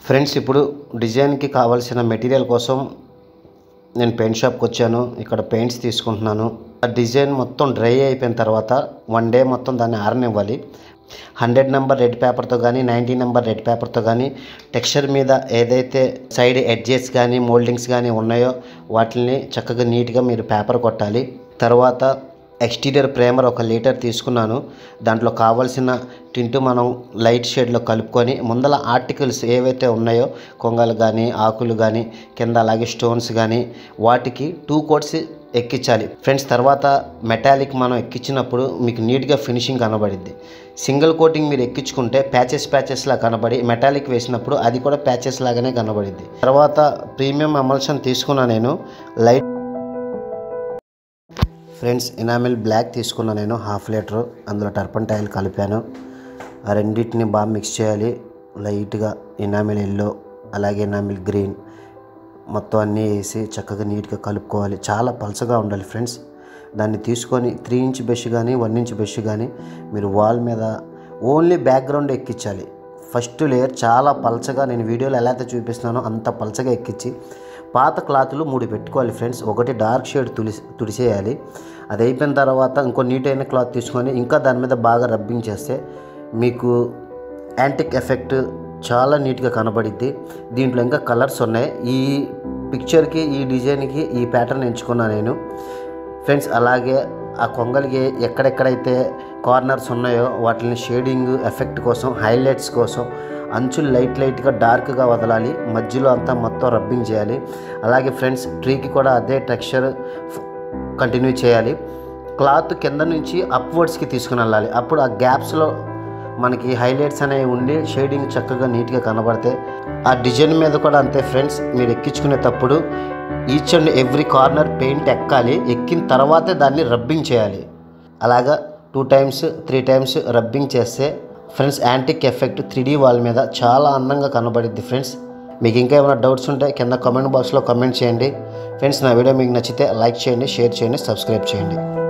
friends ఇప్పుడు డిజైన్కి కావాల్సిన మెటీరియల్ కోసం నేను పెయింట్ షాప్కి వచ్చాను ఇక్కడ పెయింట్స్ తీసుకుంటున్నాను ఆ డిజైన్ మొత్తం డ్రై అయిపోయిన తర్వాత వన్ డే మొత్తం దాన్ని ఆరనివ్వాలి హండ్రెడ్ నెంబర్ రెడ్ పేపర్తో కానీ నైంటీ నెంబర్ రెడ్ పేపర్తో కానీ టెక్స్చర్ మీద ఏదైతే సైడ్ ఎడ్జెస్ కానీ మోల్డింగ్స్ కానీ ఉన్నాయో వాటిని చక్కగా నీట్గా మీరు పేపర్ కొట్టాలి తర్వాత ఎక్స్టీరియర్ ప్రేమర్ ఒక లీటర్ తీసుకున్నాను దాంట్లో కావాల్సిన టింటు మనం లైట్ షేడ్లో కలుపుకొని ముందల ఆర్టికల్స్ ఏవైతే ఉన్నాయో కొంగలు కానీ ఆకులు కానీ కింద అలాగే స్టోన్స్ కానీ వాటికి టూ కోట్స్ ఎక్కించాలి ఫ్రెండ్స్ తర్వాత మెటాలిక్ మనం ఎక్కించినప్పుడు మీకు నీట్గా ఫినిషింగ్ కనబడిద్ది సింగిల్ కోటింగ్ మీరు ఎక్కించుకుంటే ప్యాచెస్ ప్యాచెస్లా కనబడి మెటాలిక్ వేసినప్పుడు అది కూడా ప్యాచెస్ లాగానే కనబడిద్ది తర్వాత ప్రీమియం ఎమల్షన్ తీసుకున్నా నేను లైట్ ఫ్రెండ్స్ ఇనామిల్ బ్లాక్ తీసుకున్నా నేను హాఫ్ లీటర్ అందులో టర్పంటైల్ కలిపాను ఆ రెండింటిని బాగా మిక్స్ చేయాలి లైట్గా ఇనామిల్ ఎల్లో అలాగే ఇనామిల్ గ్రీన్ మొత్తం అన్నీ వేసి చక్కగా నీట్గా కలుపుకోవాలి చాలా పలచగా ఉండాలి ఫ్రెండ్స్ దాన్ని తీసుకొని త్రీ ఇంచ్ బ్రష్ కానీ వన్ ఇంచ్ బ్రష్ కానీ మీరు వాల్ మీద ఓన్లీ బ్యాక్గ్రౌండ్ ఎక్కించాలి ఫస్ట్ లేయర్ చాలా పలచగా నేను వీడియోలో ఎలా అయితే చూపిస్తున్నానో అంత పలచగా ఎక్కించి పాత క్లాతులు మూడు పెట్టుకోవాలి ఫ్రెండ్స్ ఒకటి డార్క్ షేడ్ తుడిసి తుడిసేయాలి అది అయిపోయిన తర్వాత ఇంకో నీట్ అయిన క్లాత్ తీసుకొని ఇంకా దాని మీద బాగా రబ్బింగ్ చేస్తే మీకు యాంటిక్ ఎఫెక్ట్ చాలా నీట్గా కనబడిద్ది దీంట్లో ఇంకా కలర్స్ ఉన్నాయి ఈ పిక్చర్కి ఈ డిజైన్కి ఈ ప్యాటర్న్ ఎంచుకున్నా నేను ఫ్రెండ్స్ అలాగే ఆ కొంగలికి ఎక్కడెక్కడైతే కార్నర్స్ ఉన్నాయో వాటిని షేడింగ్ ఎఫెక్ట్ కోసం హైలైట్స్ కోసం అంచులు లైట్ లైట్గా డార్క్గా వదలాలి మధ్యలో అంతా మొత్తం రబ్బింగ్ చేయాలి అలాగే ఫ్రెండ్స్ ట్రీకి కూడా అదే టెక్స్చర్ కంటిన్యూ చేయాలి క్లాత్ కింద నుంచి అప్వర్డ్స్కి తీసుకుని వెళ్ళాలి అప్పుడు ఆ గ్యాప్స్లో మనకి హైలైట్స్ అనేవి ఉండి షేడింగ్ చక్కగా నీట్గా కనబడితే ఆ డిజైన్ మీద కూడా అంతే ఫ్రెండ్స్ మీరు ఎక్కించుకునేటప్పుడు each and every corner paint ఎక్కాలి ఎక్కిన తర్వాతే దాన్ని రబ్బింగ్ చేయాలి అలాగా two times three times rubbing చేస్తే friends antique effect three wall మీద చాలా అందంగా కనబడిద్ది ఫ్రెండ్స్ మీకు ఇంకా ఏమైనా డౌట్స్ ఉంటే కింద కామెంట్ బాక్స్లో కామెంట్ చేయండి ఫ్రెండ్స్ నా వీడియో మీకు నచ్చితే లైక్ చేయండి షేర్ చేయండి సబ్స్క్రైబ్ చేయండి